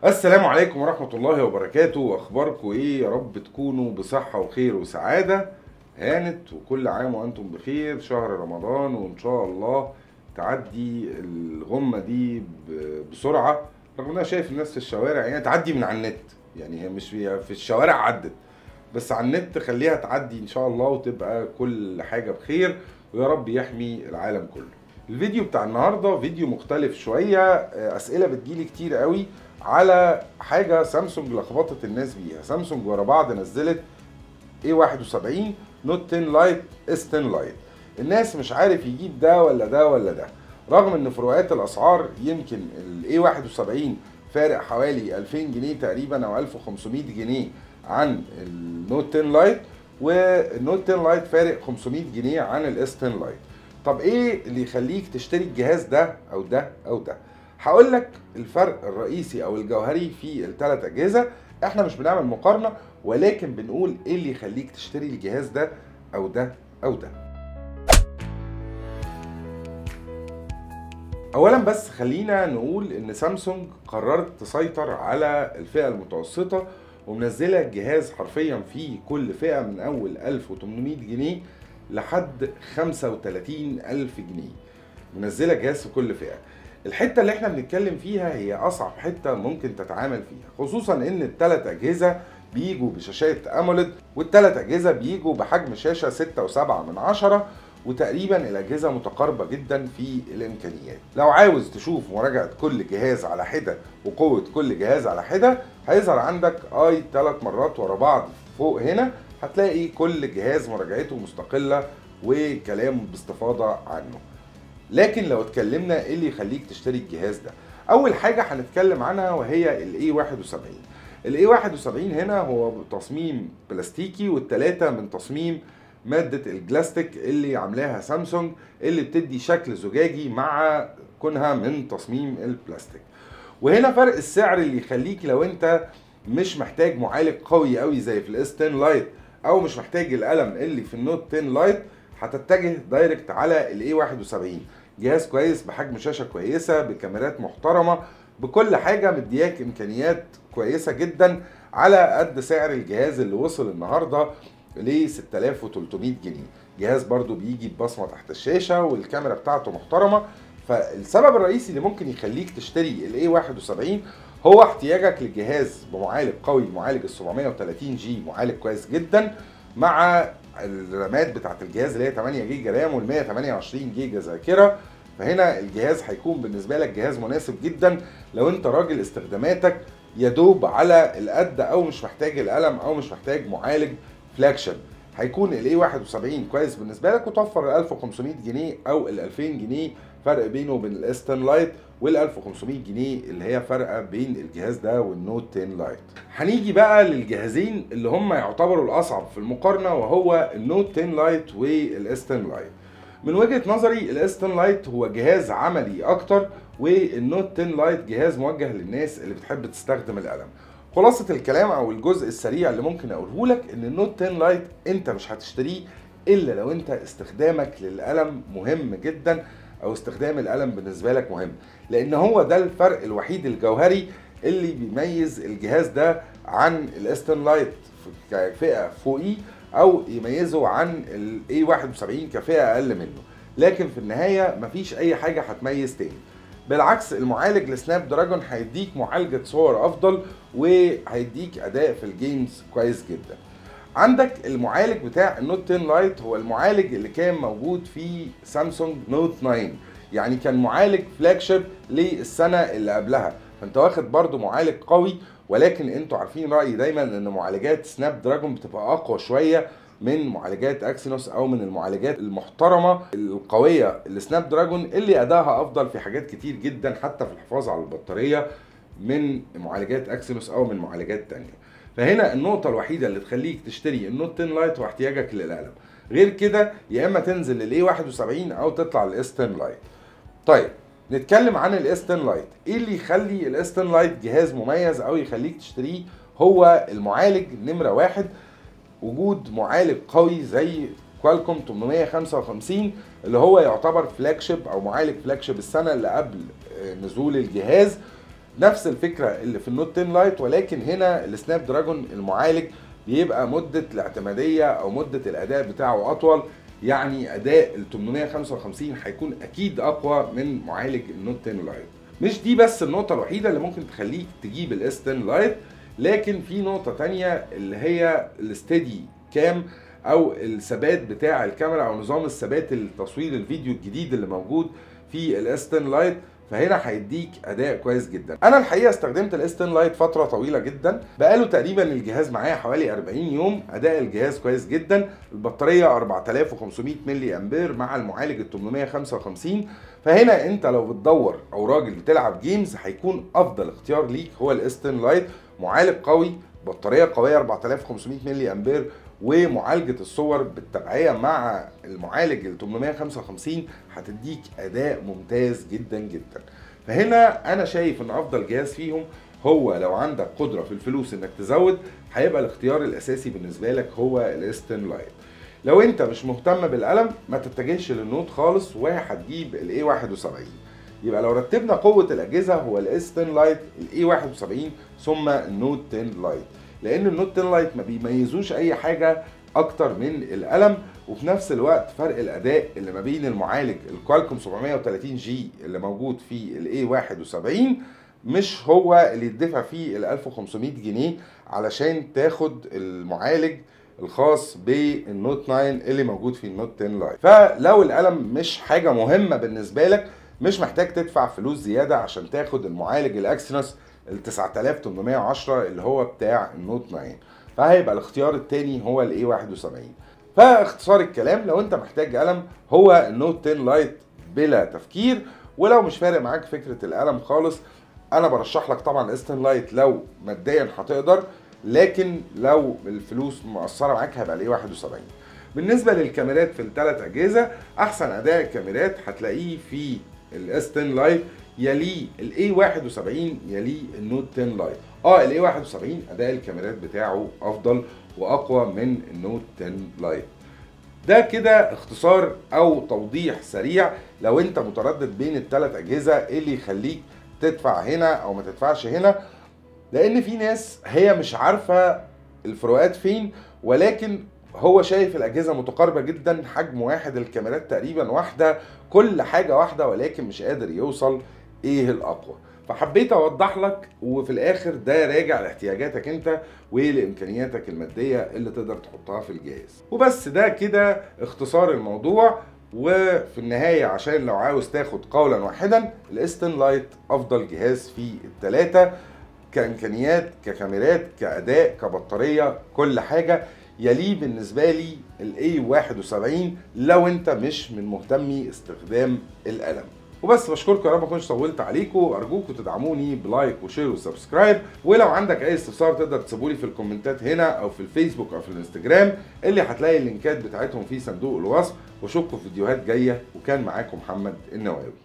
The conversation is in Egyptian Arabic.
السلام عليكم ورحمة الله وبركاته أخباركم إيه يا رب تكونوا بصحة وخير وسعادة هانت وكل عام وأنتم بخير شهر رمضان وإن شاء الله تعدي الغمة دي ب- بسرعة رغم إن أنا شايف الناس في الشوارع يعني تعدي من على النت يعني هي مش في, في الشوارع عدت بس على النت خليها تعدي إن شاء الله وتبقى كل حاجة بخير ويا رب يحمي العالم كله الفيديو بتاع النهارده فيديو مختلف شويه آه، اسئله بتجيلي كتير قوي على حاجه سامسونج لخبطت الناس بيها سامسونج ورا بعض نزلت A71 نوت 10 لايت اس 10 لايت الناس مش عارف يجيب ده ولا ده ولا ده رغم ان فروقات الاسعار يمكن ال A71 فارق حوالي 2000 جنيه تقريبا او 1500 جنيه عن النوت 10 لايت والنوت 10 لايت فارق 500 جنيه عن الاس 10 لايت طب ايه اللي يخليك تشتري الجهاز ده او ده او ده هقول لك الفرق الرئيسي او الجوهري في الثلاث اجهزه احنا مش بنعمل مقارنه ولكن بنقول ايه اللي يخليك تشتري الجهاز ده او ده او ده اولا بس خلينا نقول ان سامسونج قررت تسيطر على الفئه المتوسطه ومنزله الجهاز حرفيا في كل فئه من اول 1800 جنيه لحد 35000 جنيه منزله جهاز في كل فئه الحته اللي احنا بنتكلم فيها هي اصعب حته ممكن تتعامل فيها خصوصا ان الثلاث اجهزه بيجوا بشاشات اموليد والثلاث اجهزه بيجوا بحجم شاشه 6.7 من عشرة وتقريبا الاجهزه متقاربه جدا في الامكانيات لو عاوز تشوف مراجعه كل جهاز على حده وقوه كل جهاز على حده هيظهر عندك اي ثلاث مرات ورا بعض فوق هنا هتلاقي كل جهاز مراجعته مستقله وكلام باستفاضه عنه لكن لو اتكلمنا ايه اللي يخليك تشتري الجهاز ده اول حاجه هنتكلم عنها وهي الاي 71 الاي 71 هنا هو تصميم بلاستيكي والتلاته من تصميم ماده الجلاستيك اللي عاملاها سامسونج اللي بتدي شكل زجاجي مع كونها من تصميم البلاستيك وهنا فرق السعر اللي يخليك لو انت مش محتاج معالج قوي قوي زي في الاس 10 لايت او مش محتاج القلم اللي في النوت 10 لايت هتتجه دايركت على الاي 71 جهاز كويس بحجم شاشه كويسه بكاميرات محترمه بكل حاجه مدياك امكانيات كويسه جدا على قد سعر الجهاز اللي وصل النهارده ل 6300 جنيه جهاز برضو بيجي ببصمه تحت الشاشه والكاميرا بتاعته محترمه فالسبب الرئيسي اللي ممكن يخليك تشتري الاي 71 هو احتياجك لجهاز بمعالج قوي معالج ال 730 جي معالج كويس جدا مع الرامات بتاعت الجهاز اللي هي 8 جيجا رام وال 128 جيجا ذاكره فهنا الجهاز هيكون بالنسبه لك جهاز مناسب جدا لو انت راجل استخداماتك يدوب على القد او مش محتاج القلم او مش محتاج معالج فلاج شيب هيكون الاي 71 كويس بالنسبه لك وتوفر ال 1500 جنيه او ال 2000 جنيه فرق بينه وبين الاس 10 لايت وال 1500 جنيه اللي هي فرقه بين الجهاز ده والنوت 10 لايت هنيجي بقى للجهازين اللي هم يعتبروا الاصعب في المقارنه وهو النوت 10 لايت والاس 10 لايت من وجهه نظري الاس 10 لايت هو جهاز عملي اكتر والنوت 10 لايت جهاز موجه للناس اللي بتحب تستخدم القلم خلاصة الكلام او الجزء السريع اللي ممكن اقوله لك ان النوت 10 لايت انت مش هتشتريه الا لو انت استخدامك للقلم مهم جدا او استخدام القلم بالنسبه لك مهم لان هو ده الفرق الوحيد الجوهري اللي بيميز الجهاز ده عن الاس 10 لايت كفئه فوقيه او يميزه عن الاي 71 كفئه اقل منه لكن في النهايه مفيش اي حاجه هتميز تاني بالعكس المعالج السناب دراجون هيديك معالجه صور افضل وهيديك اداء في الجيمز كويس جدا عندك المعالج بتاع النوت 10 لايت هو المعالج اللي كان موجود في سامسونج نوت 9 يعني كان معالج فلاج شيب للسنه اللي قبلها فانت واخد برضو معالج قوي ولكن انتوا عارفين رايي دايما ان معالجات سناب دراجون بتبقى اقوى شويه من معالجات اكسينوس او من المعالجات المحترمه القويه السناب دراجون اللي ادائها افضل في حاجات كتير جدا حتى في الحفاظ على البطاريه من معالجات اكسينوس او من معالجات تانية فهنا النقطه الوحيده اللي تخليك تشتري النوت 10 لايت هو احتياجك للقلم غير كده يا اما تنزل للاي 71 او تطلع للاس 10 لايت طيب نتكلم عن الاس 10 لايت ايه اللي يخلي الاس 10 لايت جهاز مميز او يخليك تشتريه هو المعالج نمره واحد وجود معالج قوي زي كوالكوم 855 اللي هو يعتبر فلاج شيب او معالج فلاج شيب السنه اللي قبل آه، نزول الجهاز نفس الفكره اللي في النوت 10 لايت ولكن هنا السناب دراجون المعالج بيبقى مده الاعتماديه او مده الاداء بتاعه اطول يعني اداء ال 855 هيكون اكيد اقوى من معالج النوت 10 لايت مش دي بس النقطة الوحيدة اللي ممكن تخليك تجيب الاس 10 لايت لكن في نقطة تانية اللي هي الستيدي كام او الثبات بتاع الكاميرا او نظام الثبات التصوير الفيديو الجديد اللي موجود في الاس 10 لايت فهنا هيديك اداء كويس جدا انا الحقيقه استخدمت الاس 10 لايت فتره طويله جدا بقاله تقريبا الجهاز معايا حوالي 40 يوم اداء الجهاز كويس جدا البطاريه 4500 ملي امبير مع المعالج ال 855 فهنا انت لو بتدور او راجل بتلعب جيمز هيكون افضل اختيار ليك هو الاس 10 لايت معالج قوي بطاريه قويه 4500 ملي امبير ومعالجه الصور بالتبعيه مع المعالج ال 855 هتديك اداء ممتاز جدا جدا فهنا انا شايف ان افضل جهاز فيهم هو لو عندك قدره في الفلوس انك تزود هيبقى الاختيار الاساسي بالنسبه لك هو الاس 10 لايت لو انت مش مهتم بالقلم ما تتجهش للنوت خالص وهتجيب الاي 71 يبقى لو رتبنا قوه الاجهزه هو الاس 10 لايت الاي 71 ثم النوت 10 لايت لان النوت 10 لايت ما بيميزوش اي حاجه اكتر من القلم وفي نفس الوقت فرق الاداء اللي ما بين المعالج الكوالكوم 730 جي اللي موجود في الاي 71 مش هو اللي يدفع فيه ال 1500 جنيه علشان تاخد المعالج الخاص بالنوت 9 اللي موجود في النوت 10 لايت فلو القلم مش حاجه مهمه بالنسبه لك مش محتاج تدفع فلوس زياده عشان تاخد المعالج الاكسينوس ال 9810 اللي هو بتاع النوت 9 فهيبقى الاختيار الثاني هو الاي 71 فاختصار الكلام لو انت محتاج قلم هو النوت 10 لايت بلا تفكير ولو مش فارق معاك فكره القلم خالص انا برشح لك طبعا الاس 10 لايت لو ماديا هتقدر لكن لو الفلوس مقصره معاك هيبقى الاي 71 بالنسبه للكاميرات في الثلاث اجهزه احسن اداء الكاميرات هتلاقيه في الاس 10 لايت يليه الاي 71 يليه النوت 10 لايت اه الاي 71 اداء الكاميرات بتاعه افضل واقوى من النوت 10 لايت ده كده اختصار او توضيح سريع لو انت متردد بين الثلاث اجهزه ايه اللي يخليك تدفع هنا او ما تدفعش هنا لان في ناس هي مش عارفه الفروقات فين ولكن هو شايف الاجهزه متقاربه جدا حجم واحد الكاميرات تقريبا واحده كل حاجه واحده ولكن مش قادر يوصل ايه الاقوى فحبيت اوضح لك وفي الاخر ده راجع لاحتياجاتك انت ولامكانياتك الماديه اللي تقدر تحطها في الجهاز وبس ده كده اختصار الموضوع وفي النهاية عشان لو عاوز تاخد قولا واحدا الاستن لايت افضل جهاز في التلاتة كامكانيات ككاميرات كاداء كبطارية كل حاجة يليه بالنسبة لي الاي 71 لو انت مش من مهتمي استخدام القلم وبس بشكركم يا رب ما اكونش طولت عليكم ارجوكم تدعموني بلايك وشير وسبسكرايب ولو عندك اي استفسار تقدر تسيبوا لي في الكومنتات هنا او في الفيسبوك او في الانستجرام اللي هتلاقي اللينكات بتاعتهم في صندوق الوصف واشوفكم في فيديوهات جايه وكان معاكم محمد النواوي